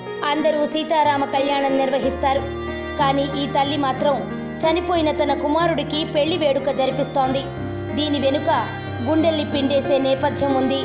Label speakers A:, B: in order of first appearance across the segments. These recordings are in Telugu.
A: అందరూ సీతారామ కళ్యాణం నిర్వహిస్తారు కానీ ఈ తల్లి మాత్రం చనిపోయిన తన కుమారుడికి పెళ్లి వేడుక జరిపిస్తోంది దీని వెనుక గుండెల్ని పిండేసే నేపథ్యం ఉంది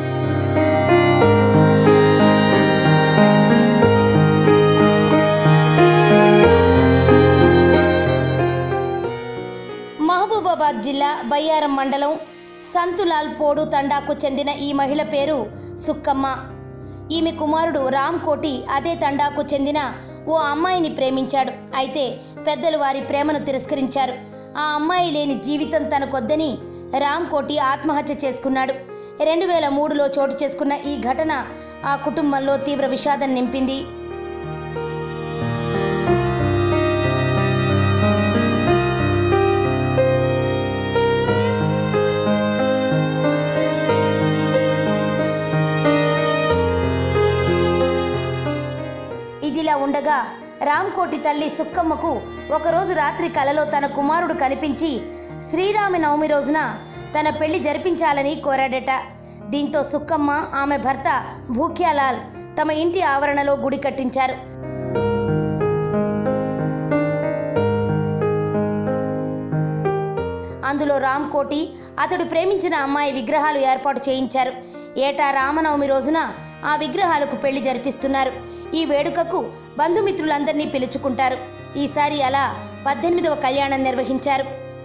A: మహబూబాబాద్ జిల్లా బయ్యారం మండలం సంతులాల్ పోడు తండాకు చెందిన ఈ మహిళ పేరు సుక్కమ్మ ఈమె కుమారుడు రామ్ కోటి అదే తండాకు చెందిన ఓ అమ్మాయిని ప్రేమించాడు అయితే పెద్దలు వారి ప్రేమను తిరస్కరించారు ఆ అమ్మాయి లేని జీవితం తనకొద్దని రామ్ కోటి ఆత్మహత్య చేసుకున్నాడు రెండు వేల మూడులో చోటు చేసుకున్న ఈ ఘటన ఆ కుటుంబంలో తీవ్ర విషాదం నింపింది ఇదిలా ఉండగా రామ్కోటి తల్లి సుక్కమ్మకు ఒకరోజు రాత్రి కలలో తన కుమారుడు కనిపించి శ్రీరామ నవమి రోజున తన పెళ్లి జరిపించాలని కోరాడట దీంతో సుక్కమ్మ ఆమె భర్త భూక్యాలాల్ తమ ఇంటి ఆవరణలో గుడి కట్టించారు అందులో రామ్ కోటి అతడు ప్రేమించిన అమ్మాయి విగ్రహాలు ఏర్పాటు చేయించారు ఏటా రామనవమి రోజున ఆ విగ్రహాలకు పెళ్లి జరిపిస్తున్నారు ఈ వేడుకకు బంధుమిత్రులందరినీ పిలుచుకుంటారు ఈసారి అలా పద్దెనిమిదవ కళ్యాణం నిర్వహించారు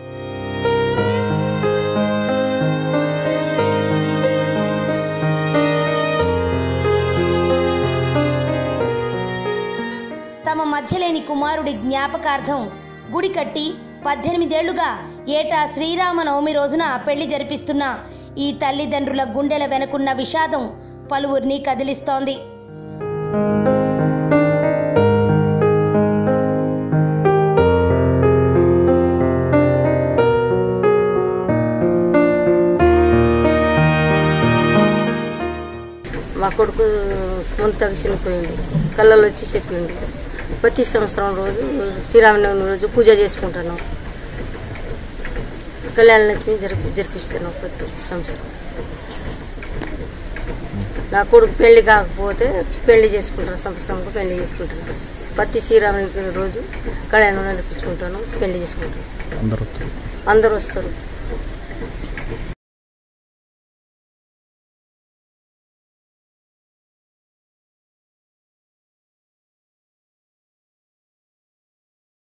A: తమ మధ్యలేని కుమారుడి జ్ఞాపకార్థం గుడి కట్టి పద్దెనిమిదేళ్లుగా ఏటా శ్రీరామ నవమి రోజున పెళ్లి జరిపిస్తున్న ఈ తల్లిదండ్రుల గుండెల వెనుకున్న విషాదం పలువురిని కదిలిస్తోంది
B: మా కొడుకు ముందు తగ్గ చనిపోయిండు కళ్ళలో వచ్చి చెప్పిండు ప్రతి సంవత్సరం రోజు శ్రీరామనవమి రోజు పూజ చేసుకుంటాను కళ్యాణ లక్ష్మి జరిపి జరిపిస్తాను ప్రతి సంవత్సరం నా కొడుకు పెళ్లి కాకపోతే పెళ్లి చేసుకుంటాను సంతోషంగా పెళ్లి చేసుకుంటాను ప్రతి శ్రీరామనవమి రోజు కళ్యాణం నడిపించుకుంటాను పెళ్లి చేసుకుంటాను
C: అందరూ వస్తారు
B: అందరూ వస్తారు